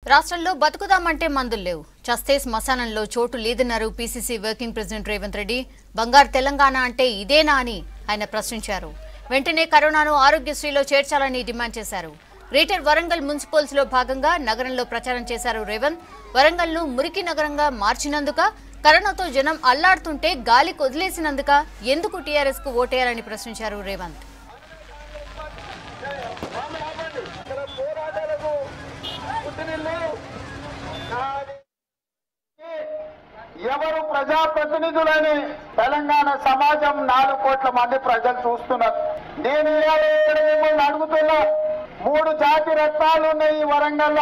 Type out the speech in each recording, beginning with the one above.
రాష్ట్రంలో బతుకుదామంటే మందులు లేవు చస్తే శ్మశానంలో చోటు లేదన్నారు PCC working president Revanth Reddy బంగారు తెలంగాణ అంటే ఇదేనా అని ఆయన ప్రశ్నించారు వెంటనే కరోనాను ఆరోగ్యశ్రీలో చేర్చాలని డిమాండ్ చేశారు గ్రేటర్ వరంగల్ మున్సిపల్స్ లో భాగంగా నగరంలో ప్రచారం చేశారు రేవంత్ వరంగల్ ను మురికి నగరంగా మార్చినందుక కరోనాతో జనం అల్లాడుతుంటే గాలి కొదిలేసినందుక ఎందుకు టీఆర్ఎస్ కు ఓటేయాలని ప్రశ్నించారు రేవంత్ ఇక్కడ పోరాటాలకు పుట్టినిల్లు నాది. ఎవరు ప్రజాప్రతినిధులని తెలంగాణ సమాజం నాలుగు కోట్ల మంది ప్రజలు చూస్తున్నారు నేను ఇవాళ ఇక్కడ మిమ్మల్ని అడుగుతున్నా మూడు జాతి రత్నాలు ఉన్నాయి ఈ వరంగల్లో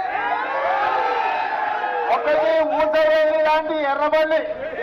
ఒకటి ఊసరేణి లాంటి ఎర్రబల్లి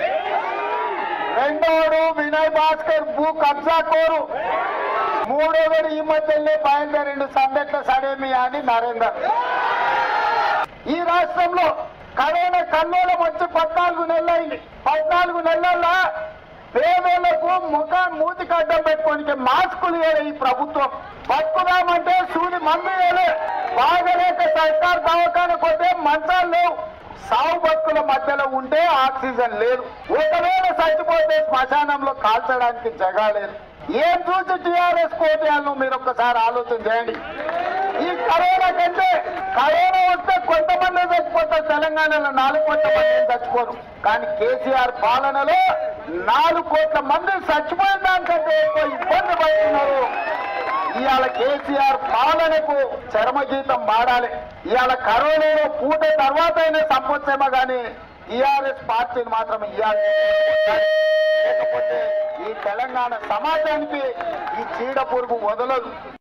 రెండోడు వినయ్ భాస్కర్ భూ కబ్జా కోరు మూడోడు ఈ మధ్యనే బయలుదేరిండు సందెట్ల సడేమి అని నరేందర్ ఈ రాష్ట్రంలో కరోనా కల్లోలం వచ్చి పద్నాలుగు నెలలైంది పద్నాలుగు నెలల్లో పేదలకు ముఖం మూతికి అడ్డం పెట్టుకోనికి మాస్కులు ఇవ్వలే ఈ ప్రభుత్వం బతుకుదామంటే సూది మందు ఇవ్వలే బాగలేక సర్కార్ దవాఖాన కొట్టే మంచాలు లేవు సావు బతుకుల మధ్యలో ఉంటే ఆక్సిజన్ లేదు ఒకవేళ చచ్చిపోతే శ్మశానంలో కాల్చడానికి జగా లేదు ఏం చూసి టీఆర్ఎస్ కోటాలను మీరు ఒక్కసారి ఆలోచన చేయండి ఈ కరోనా కంటే కరోనా వస్తే కొంతమంది చచ్చిపోతారు తెలంగాణలో నాలుగు కోట్ల మంది ఏం చచ్చిపోరు కానీ కేసీఆర్ పాలనలో నాలుగు కోట్ల మంది చచ్చిపోయిన దానికంటే ఎక్కువ ఇబ్బంది పడుతున్నారు ఇవాళ కేసీఆర్ పాలనకు చర్మగీతం మాడాలి ఇవాళ కరోనాలో పూట తర్వాత అయినా సంపొచ్చేమో కానీ టీఆర్ఎస్ పార్టీని మాత్రం ఇవ్వాలి లేకపోతే ఈ తెలంగాణ సమాజానికి ఈ చీడ పురుగు వదలదు